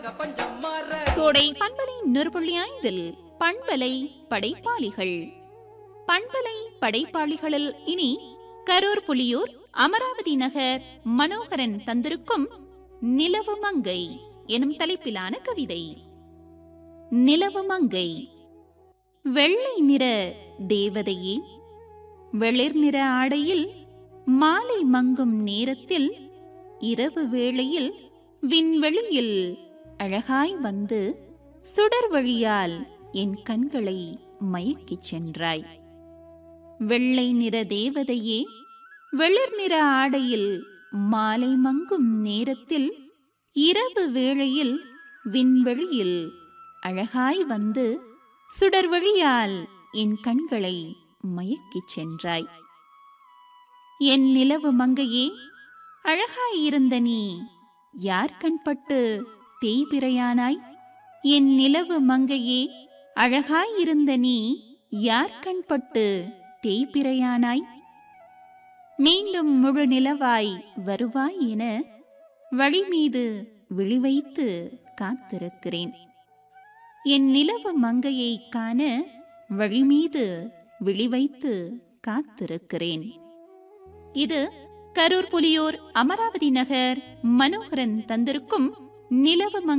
பஞ்சம் மாற கோடை பண்பலை நொறுபுள்ளி ஐந்தில் பண்பலை படைப்பாளிகள் பண்பலை படைப்பாளிகளில் இனி கரூர் புலியூர் அமராவதி நகர் மனோகரன் தந்திருக்கும் நிலவு மங்கை எனும் தலைப்பிலான கவிதை நிலவு மங்கை வெள்ளை நிற தேவதையே வெளிர் நிற ஆடையில் மாலை மங்கும் நேரத்தில் இரவு வேளையில் விண்வெளியில் அழகாய் வந்து சுடர் வழியால் என் கண்களை மயக்கிச் சென்றாய் வெள்ளை நிற தேவதையே வெளிர் நிற ஆடையில் மாலை மங்கும் நேரத்தில் இரவு வேளையில் விண்வெளியில் அழகாய் வந்து சுடர் வழியால் என் கண்களை மயக்கிச் சென்றாய் என் நிலவு மங்கையே அழகாயிருந்த நீ யார் கண்பட்டு தேய்பிரையானாய் என் நிலவு மங்கையே அழகாயிருந்த நீ யார் கண்பட்டு தேய்பிரையானாய் மீண்டும் முழு நிலவாய் வருவாய் என வழி மீது விழிவைத்து காத்திருக்கிறேன் என் நிலவு மங்கையை காண வழி மீது விழிவைத்து காத்திருக்கிறேன் இது கரூர் புலியூர் அமராவதி நகர் மனோகரன் தந்திருக்கும் நிலவு மங்கை